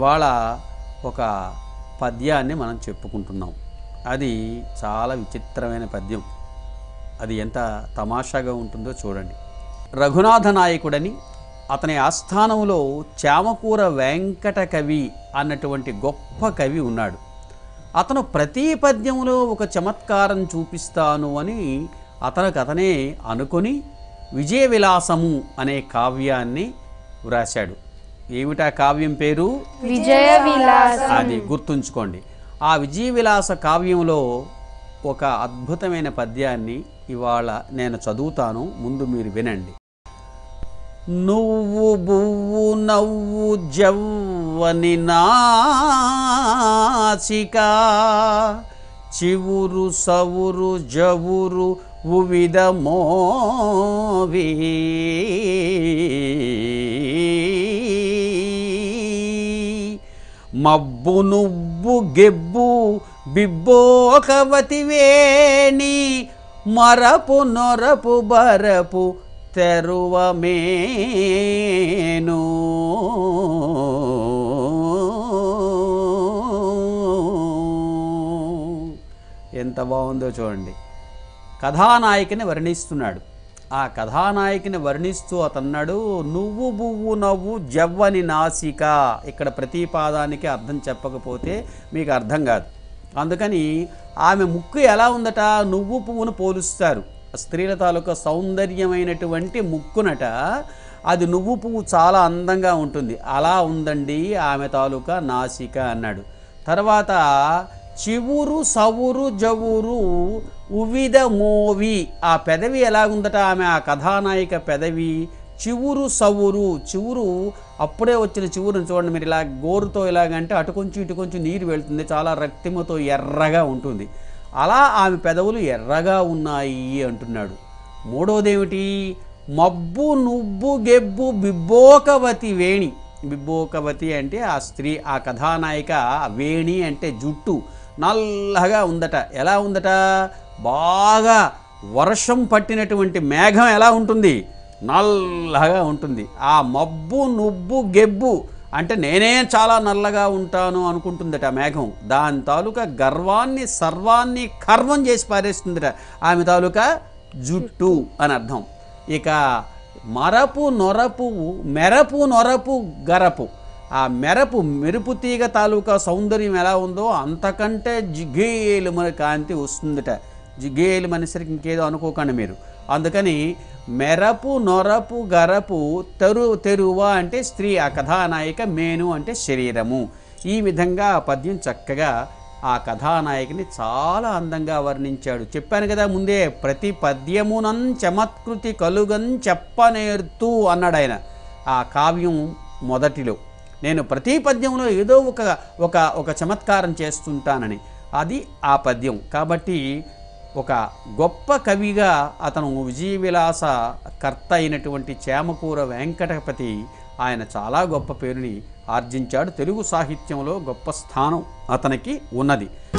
ఇవాళ ఒక పద్యాన్ని మనం చెప్పుకుంటున్నాం అది చాలా విచిత్రమైన పద్యం అది ఎంత తమాషాగా ఉంటుందో చూడండి రఘునాథ నాయకుడని అతని ఆస్థానంలో చామకూర వెంకట కవి అన్నటువంటి గొప్ప కవి ఉన్నాడు అతను ప్రతి పద్యంలో ఒక చమత్కారం చూపిస్తాను అని అతనికి అతనే అనుకొని విజయ విలాసము అనే కావ్యాన్ని వ్రాశాడు ఏమిటా కావ్యం పేరు విజయ విలాస అది గుర్తుంచుకోండి ఆ విజయ విలాస కావ్యంలో ఒక అద్భుతమైన పద్యాన్ని ఇవాళ నేను చదువుతాను ముందు మీరు వినండి నువ్వు బువ్వు నవ్వు జవ్వని నాసిక చివురు సవురు జవురు ఉవిధ మోవి మబ్బు నువ్వు గెబ్బు బిబ్బోకవతి వేణి మరపు నొరపు బరపు తెరువమేను ఎంత బాగుందో చూడండి కథానాయకుని వర్ణిస్తున్నాడు ఆ కథానాయకుని వర్ణిస్తూ అతన్నాడు నువ్వు బువ్వు నవ్వు జవ్వని నాసిక ఇక్కడ ప్రతి పాదానికి అర్థం చెప్పకపోతే మీకు అర్థం కాదు అందుకని ఆమె ముక్కు ఎలా ఉందట నువ్వు పువ్వును పోలుస్తారు స్త్రీల తాలూకా సౌందర్యమైనటువంటి ముక్కునట అది నువ్వు పువ్వు చాలా అందంగా ఉంటుంది అలా ఉందండి ఆమె తాలూకా నాసిక అన్నాడు తర్వాత చివురు సవురు జవురు ఉవిధ మోవి ఆ పెదవి ఎలాగుందట ఆమె ఆ కథానాయిక పెదవి చివురు సవురు చివురు అప్పుడే వచ్చిన చివురుని చూడండి మీరు ఇలా గోరుతో ఇలాగంటే అటు కొంచెం ఇటు కొంచెం నీరు వెళ్తుంది చాలా రక్తిమతో ఎర్రగా ఉంటుంది అలా ఆమె పెదవులు ఎర్రగా ఉన్నాయి అంటున్నాడు మూడోదేమిటి మబ్బు నువ్వు గెబ్బు బిబ్బోకవతి వేణి బిబ్బోకవతి అంటే ఆ స్త్రీ ఆ కథానాయిక వేణి అంటే జుట్టు నల్లగా ఉందట ఎలా ఉందట బాగా వర్షం పట్టినటువంటి మేఘం ఎలా ఉంటుంది నల్లగా ఉంటుంది ఆ మబ్బు నువ్వు గెబ్బు అంటే నేనే చాలా నల్లగా ఉంటాను అనుకుంటుందట ఆ మేఘం దాని తాలూకా గర్వాన్ని సర్వాన్ని కర్వం చేసి పారేస్తుందట ఆమె తాలూకా జుట్టు అని అర్థం ఇక మరపు నొరపు మెరపు నొరపు గరపు ఆ మెరపు మెరుపు తీగ తాలూకా సౌందర్యం ఎలా ఉందో అంతకంటే జిగేలు మన కాంతి వస్తుందట జిగేలు మనిసరికి ఇంకేదో అనుకోకండి మీరు అందుకని మెరపు నొరపు గరపు తెరు తెరువ అంటే స్త్రీ ఆ కథానాయిక మేను అంటే శరీరము ఈ విధంగా ఆ పద్యం చక్కగా ఆ కథానాయకుని చాలా అందంగా వర్ణించాడు చెప్పాను కదా ముందే ప్రతి పద్యమునం చమత్కృతి కలుగన్ చెప్పనేర్తూ అన్నాడు ఆయన ఆ కావ్యం మొదటిలో నేను ప్రతి పద్యంలో ఏదో ఒక ఒక ఒక చమత్కారం చేస్తుంటానని అది ఆ పద్యం కాబట్టి ఒక గొప్ప కవిగా అతను విజయ విలాస కర్త అయినటువంటి చేమకూర వెంకటపతి ఆయన చాలా గొప్ప పేరుని ఆర్జించాడు తెలుగు సాహిత్యంలో గొప్ప స్థానం అతనికి ఉన్నది